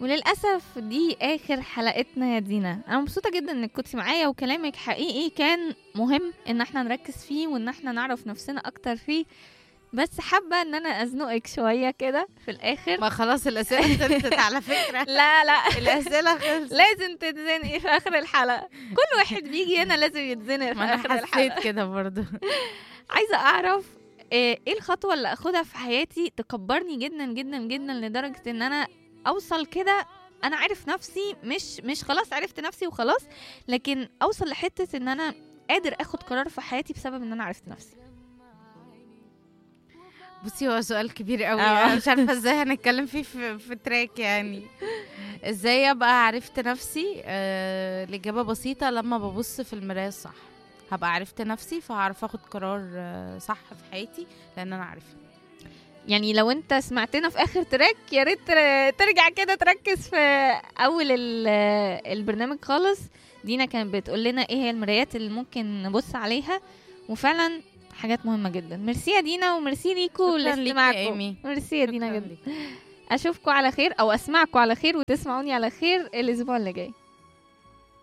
وللأسف دي آخر حلقتنا يا دينا أنا مبسوطة جدا إنك كنتي معايا وكلامك حقيقي كان مهم إن احنا نركز فيه وإن احنا نعرف نفسنا أكتر فيه بس حابة إن أنا أزنقك شوية كده في الآخر ما خلاص الاسئله خلصت على فكره لا لا الاسئله خلصت لازم تتزنقي في آخر الحلقة كل واحد بيجي هنا لازم يتزنق في ما آخر انا الحلقة حسيت كده برضو عايزه اعرف آه، ايه الخطوه اللي اخدها في حياتي تكبرني جدا جدا جدا لدرجه ان انا اوصل كده انا عارف نفسي مش مش خلاص عرفت نفسي وخلاص لكن اوصل لحته ان انا قادر اخد قرار في حياتي بسبب ان انا عرفت نفسي بصي هو سؤال كبير قوي آه. انا مش عارفه ازاي هنتكلم فيه في, في تراك يعني ازاي ابقى عرفت نفسي آه الاجابه بسيطه لما ببص في المرايه الصح هبقى عرفت نفسي فهعرف اخد قرار آه صح في حياتي لان انا عارفه يعني لو انت سمعتنا في اخر تراك يا ريت تر- ترجع كده تركز في اول ال- البرنامج خالص دينا كانت بتقول لنا ايه هي المرايات اللي ممكن نبص عليها وفعلا حاجات مهمه جدا ميرسي يا دينا وميرسي ليكوا شكراً ليكي يا لاستماعكم إيمي. ميرسي يا دينا شكراً جدا ليك. اشوفكم على خير او اسمعكم على خير وتسمعوني على خير الاسبوع اللي جاي